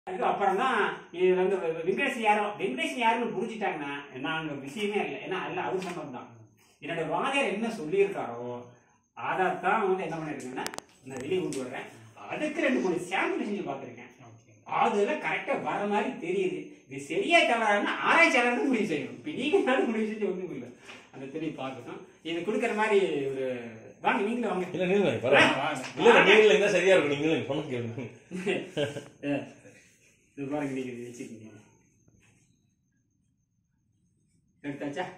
அதுக்கு அப்புறம் தான் இது வந்து வெங்கடேஷ் யாரோ வெங்கடேஷ் யாருன்னு புரிஞ்சுட்டாங்கன்னா நாங்க விஷயமே இல்லை ஏன்னா அதில் அவர் சொன்னது தான் என்னோட வாதியார் என்ன சொல்லியிருக்காரோ அதைத்தான் வந்து என்ன பண்ணிருக்கேன்னா நான் வெளியே கொண்டு வர்றேன் அதுக்கு ரெண்டு மூணு சாம்பிள் செஞ்சு பார்த்துருக்கேன் அதுல கரெக்டா வர மாதிரி தெரியுது இது சரியா தவறான ஆராய்ச்சியாளர் தான் முடிவு செய்யணும் இப்ப நீங்க நானும் முடிவு செஞ்சு ஒண்ணும் இல்லை அந்த தெளிவு பார்க்கணும் இது கொடுக்குற மாதிரி ஒரு வாங்க நீங்களும் வாங்க இல்ல நீங்க பரவாயில்ல இல்ல இல்ல நீங்களும் இருந்தா சரியா இருக்கும் நீங்களும் சொன்ன கேளுங்க இது பாருங்க நீங்க இது வச்சுக்கீங்க எடுத்தாச்சா